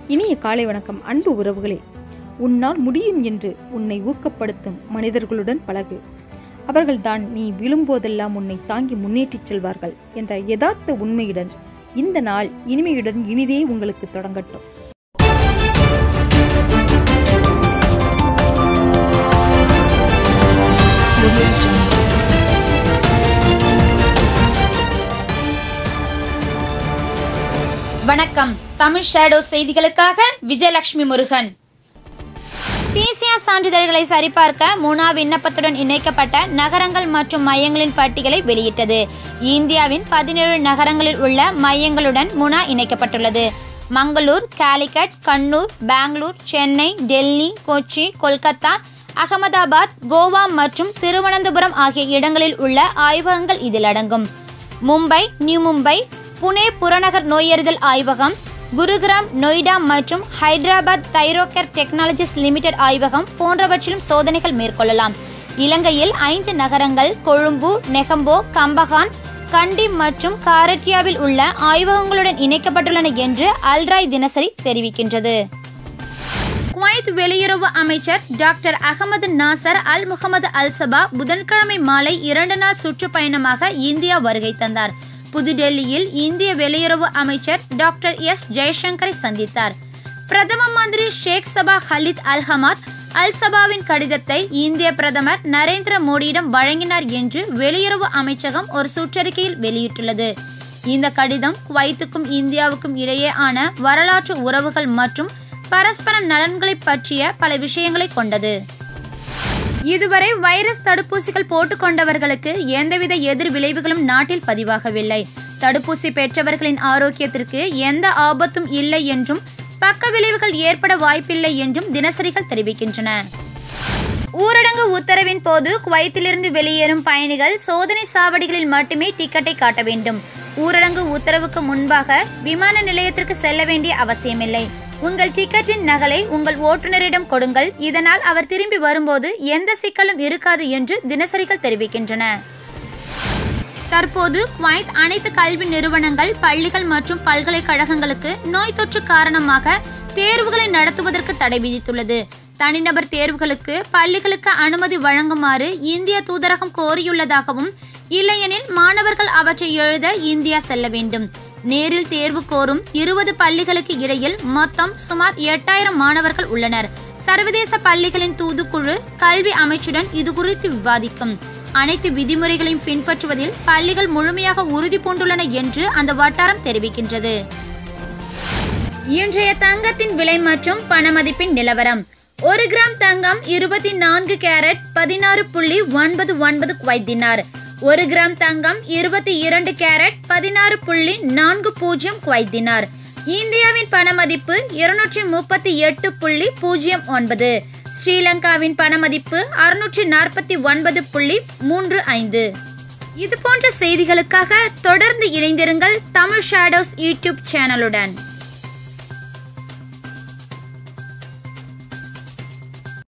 இனிய காலை வணக்கம் அன்பு உறவுகளே உன்னால் முடியும் என்று உன்னை ஊக்கப்படுத்தும் மனிதர்களுடன் பழகு அவர்கள்தான் நீ விழும்போதெல்லாம் உன்னை தாங்கி முன்னேற்றிச் செல்வார்கள் என்ற யதார்த்த உண்மையுடன் இந்த நாள் இனிமையுடன் இனிதே உங்களுக்கு தொடங்கட்டும் வணக்கம் தமிழ் ஷேடோ செய்திகளுக்காக விஜயலட்சுமி முருகன் பிசிஆர் சான்றிதழ்களை சரிபார்க்க முனா விண்ணப்பத்துடன் இணைக்கப்பட்ட நகரங்கள் மற்றும் மையங்களின் பட்டியலை வெளியிட்டது இந்தியாவின் பதினேழு நகரங்களில் உள்ள மையங்களுடன் முனா இணைக்கப்பட்டுள்ளது மங்களூர் காலிக்கட் கண்ணூர் பெங்களூர் சென்னை டெல்லி கொச்சி கொல்கத்தா அகமதாபாத் கோவா மற்றும் திருவனந்தபுரம் ஆகிய இடங்களில் உள்ள ஆய்வகங்கள் இதில் அடங்கும் மும்பை நியூ மும்பை புனே புறநகர் நோயறிதல் ஆய்வகம் குருகிராம் நொய்டா மற்றும் ஹைதராபாத் தைரோகேர் டெக்னாலஜிஸ் லிமிடெட் ஆய்வகம் போன்றவற்றிலும் சோதனைகள் மேற்கொள்ளலாம் இலங்கையில் ஐந்து நகரங்கள் கொழும்பு நெகம்போ கம்பகான் கண்டி மற்றும் காரட்டியாவில் உள்ள ஆய்வகங்களுடன் இணைக்கப்பட்டுள்ளன என்று அல்ராய் தினசரி தெரிவிக்கின்றது குவைத் வெளியுறவு அமைச்சர் doctor Ahmad Nasser Al Mohammad Al Sabah புதன்கிழமை மாலை இரண்டு நாள் சுற்றுப்பயணமாக இந்தியா வருகை தந்தார் புதுடெல்லியில் இந்திய வெளியுறவு அமைச்சர் டாக்டர் எஸ் ஜெய்சங்கரை சந்தித்தார் பிரதம மந்திரி ஷேக் சபா ஹலித் அல் ஹமாத் அல் சபாவின் கடிதத்தை இந்திய பிரதமர் நரேந்திர மோடியிடம் வழங்கினார் என்று வெளியுறவு அமைச்சகம் ஒரு சுற்றறிக்கையில் வெளியிட்டுள்ளது இந்த கடிதம் குவைத்துக்கும் இந்தியாவுக்கும் இடையே ஆன வரலாற்று உறவுகள் மற்றும் பரஸ்பர நலன்களை பற்றிய பல விஷயங்களை கொண்டது இதுவரை வைரஸ் தடுப்பூசிகள் போட்டுக்கொண்டவர்களுக்கு எந்தவித எதிர் விளைவுகளும் நாட்டில் பதிவாகவில்லை தடுப்பூசி பெற்றவர்களின் ஆரோக்கியத்திற்கு எந்த ஆபத்தும் இல்லை என்றும் பக்க விளைவுகள் ஏற்பட வாய்ப்பில்லை என்றும் தினசரிகள் தெரிவிக்கின்றன ஊரடங்கு உத்தரவின் போது குவைத்திலிருந்து வெளியேறும் பயணிகள் சோதனை சாவடிகளில் மட்டுமே டிக்கெட்டை காட்ட வேண்டும் ஊரடங்கு உத்தரவுக்கு முன்பாக விமான நிலையத்திற்கு செல்ல வேண்டிய அவசியமில்லை உங்கள் டிக்கெட்டின் நகலை உங்கள் ஓட்டுநரிடம் கொடுங்கள் இதனால் அவர் திரும்பி வரும்போது எந்த சிக்கலும் இருக்காது என்று தினசரிகள் தெரிவிக்கின்றன தற்போது குவைத் அனைத்து கல்வி நிறுவனங்கள் பள்ளிகள் மற்றும் பல்கலைக்கழகங்களுக்கு நோய் தொற்று காரணமாக தேர்வுகளை நடத்துவதற்கு தடை விதித்துள்ளது தனிநபர் தேர்வுகளுக்கு பள்ளிகளுக்கு அனுமதி வழங்குமாறு இந்திய தூதரகம் கோரியுள்ளதாகவும் இல்லையெனில் மாணவர்கள் அவற்றை எழுத இந்தியா செல்ல வேண்டும் நேரில் தேர்வு கோரும் இருபது பள்ளிகளுக்கு இடையில் மொத்தம் சுமார் எட்டாயிரம் மாணவர்கள் உள்ளனர் சர்வதேச பள்ளிகளின் தூதுக்குழு கல்வி அமைச்சுடன் இது குறித்து விவாதிக்கும் அனைத்து விதிமுறைகளையும் பின்பற்றுவதில் பள்ளிகள் முழுமையாக உறுதி பூண்டுள்ளன என்று அந்த வட்டாரம் தெரிவிக்கின்றது இன்றைய தங்கத்தின் விலை மற்றும் பணமதிப்பின் நிலவரம் ஒரு கிராம் தங்கம் இருபத்தி நான்கு கேரட் பதினாறு புள்ளி ஒன்பது ஒன்பது குவைத் தினார் ஒரு கிராம் தங்கம் இருபத்தி இரண்டு கேரட் பதினாறு புள்ளி நான்கு பூஜ்ஜியம் குவைத் தினார் இந்தியாவின் பணமதிப்பு இருநூற்றி முப்பத்தி எட்டு புள்ளி பூஜ்ஜியம் ஒன்பது ஸ்ரீலங்காவின் பணமதிப்பு அறுநூற்றி நாற்பத்தி ஒன்பது புள்ளி மூன்று ஐந்து இது போன்ற செய்திகளுக்காக தொடர்ந்து இணைந்திருங்கள் தமிழ் ஷேடோஸ் யூடியூப் சேனலுடன்